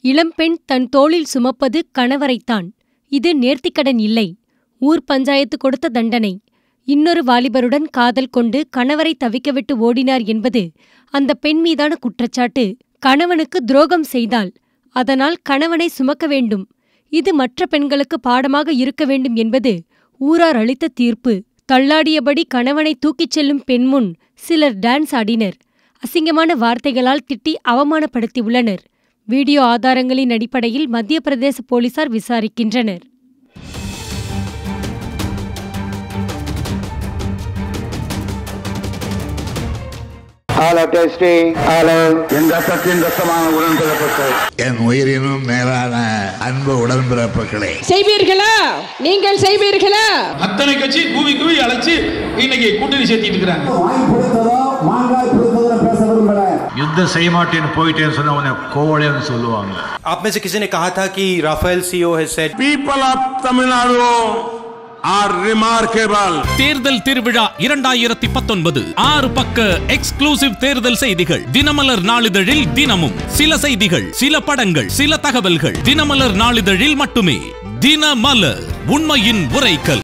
இளம்பெண் தன் தோளில் சுமப்பது கணவரைத்தான் இது நேர்த்திக்கடன் இல்லை ஊர் பஞ்சாயத்து கொடுத்த தண்டனை இன்னொரு வாலிபருடன் காதல் கொண்டு கணவரை தவிக்கவிட்டு ஓடினார் என்பது அந்த பெண் மீதான குற்றச்சாட்டு கணவனுக்கு துரோகம் செய்தாள் அதனால் கணவனை சுமக்க வேண்டும் இது மற்ற பெண்களுக்கு பாடமாக இருக்க வேண்டும் என்பது ஊரார் அளித்த தீர்ப்பு தள்ளாடியபடி கணவனை தூக்கிச் செல்லும் பெண் முன் சிலர் டான்ஸ் ஆடினர் அசிங்கமான வார்த்தைகளால் திட்டி அவமானப்படுத்தியுள்ளனர் வீடியோ ஆதாரங்களின் அடிப்படையில் மத்திய பிரதேச போலீசார் விசாரிக்கின்றனர் ஹலோ டெஸ்டிங் ஹலோ என் ரத்தத்தின் ரத்தமான உடன்பிறப்புகள் என் உயிரினும் மேலான அன்பு உடன்பிறப்புகளே செய்வீர்களா நீங்கள் செய்வீர்களா அத்தனை கட்சி கூவி கூவி அழைச்சு இன்னைக்கு கூட்டணி சேர்த்திட்டு இருக்கிறாங்க வாய் பிடித்ததோ மாங்காய் பிடித்ததோ பேச விரும்பல யுத்தம் செய்ய மாட்டேன்னு போயிட்டேன்னு சொன்ன உடனே கோவலைன்னு சொல்லுவாங்க आप में से किसी ने कहा था कि Rafale CO has said people of Tamil Nadu are remarkable தேர்தல் திருவிழா இரண்டாயிரத்தி பத்தொன்பது ஆறு பக்க எக்ஸ்க்ளூசிவ் தேர்தல் செய்திகள் தினமலர் நாளிதழில் தினமும் சில செய்திகள் சில படங்கள் சில தகவல்கள் தினமலர் நாளிதழில் மட்டுமே தினமலர் உண்மையின் உரைக்கல்